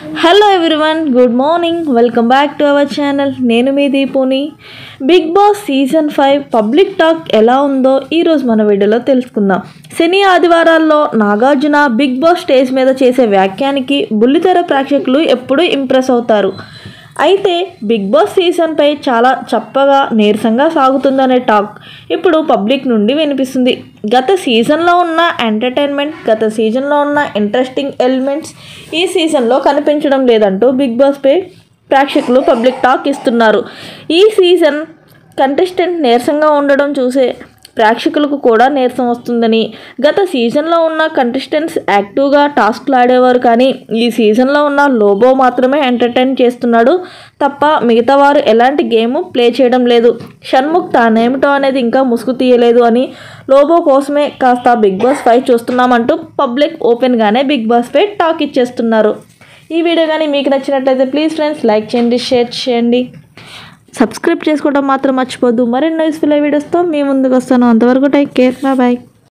hello everyone good morning welcome back to our channel నేను మీ దీపుని Bigg Boss season five public talk ఎలా ఉందో ఈరోజు మన వీడియోలో తెలుసుకుందాం శని ఆదివారాల్లో నాగార్జున బిగ్ బాస్ స్టేజ్ మీద చేసే వ్యాఖ్యానికి బుల్లితెర ప్రేక్షకులు ఎప్పుడూ ఇంప్రెస్ అవుతారు అయితే బిగ్ బాస్ సీజన్పై చాలా చప్పగా నీరసంగా సాగుతుందనే టాక్ ఇప్పుడు పబ్లిక్ నుండి వినిపిస్తుంది గత సీజన్లో ఉన్న ఎంటర్టైన్మెంట్ గత సీజన్లో ఉన్న ఇంట్రెస్టింగ్ ఎలిమెంట్స్ ఈ సీజన్లో కనిపించడం లేదంటూ బిగ్ బాస్పై ప్రేక్షకులు పబ్లిక్ టాక్ ఇస్తున్నారు ఈ సీజన్ కంటెస్టెంట్ నీరసంగా ఉండడం చూసే ప్రేక్షకులకు కూడా నీరసం వస్తుందని గత సీజన్లో ఉన్న కంటెస్టెంట్స్ యాక్టివ్గా టాస్క్లు ఆడేవారు కానీ ఈ సీజన్లో ఉన్న లోబో మాత్రమే ఎంటర్టైన్ చేస్తున్నాడు తప్ప మిగతా వారు ఎలాంటి గేమ్ ప్లే చేయడం లేదు షణ్ముఖ్ తానేమిటో అనేది ఇంకా ముసుగు తీయలేదు అని లోబో కోసమే కాస్త బిగ్ బాస్ ఫైవ్ చూస్తున్నామంటూ పబ్లిక్ ఓపెన్గానే బిగ్ బాస్పై టాక్ ఇచ్చేస్తున్నారు ఈ వీడియో కానీ మీకు నచ్చినట్లయితే ప్లీజ్ ఫ్రెండ్స్ లైక్ చేయండి షేర్ చేయండి సబ్స్క్రైబ్ చేసుకోవడం మాత్రం మర్చిపోద్దు మరిన్ని యూస్ఫుల్ వీడియోస్తో మీ ముందుకు వస్తాను అంతవరకు టేక్ కేర్ బాయ్